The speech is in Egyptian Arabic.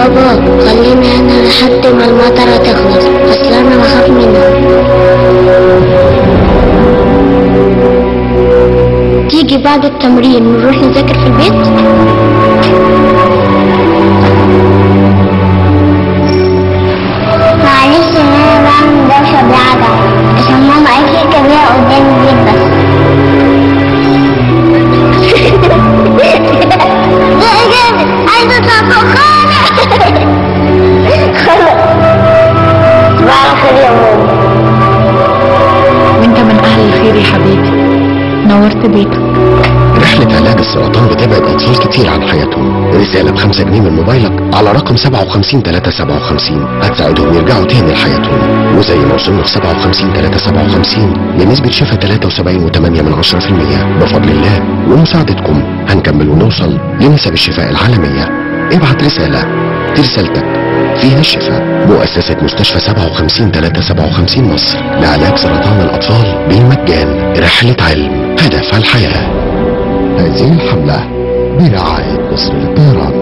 بابا خلينا هنا لحد ما المطرة تخلص اصل انا بخاف منها تيجي بعد التمرين نروح نذاكر في البيت معلش ان انا بعمل دوشة بالعجلة عشان ماما قالت لي كبيرة قدام البيت بس لا جامد عايزة اطلع فوق خالص خلاص صباح الخير يا ماما وانت من اهل الخير يا حبيبي نورت بيتك رحلة علاج السرطان بتبعد أطفال كتير عن حياتهم رسالة بخمسة جنيه من موبايلك على رقم 57 357 هتساعدهم يرجعوا تاني لحياتهم وزي ما وصلنا في 57 357 لنسبة شفا 73.8 من 10% بفضل الله ومساعدتكم هنكمل ونوصل لنسب الشفاء العالمية ابعت رسالة دي رسالتك فيها الشفاء مؤسسة مستشفى 57 357 مصر لعلاج سرطان الأطفال بالمجان رحلة علم هدفها الحياة هذه الحملة برعاية مصر للطيران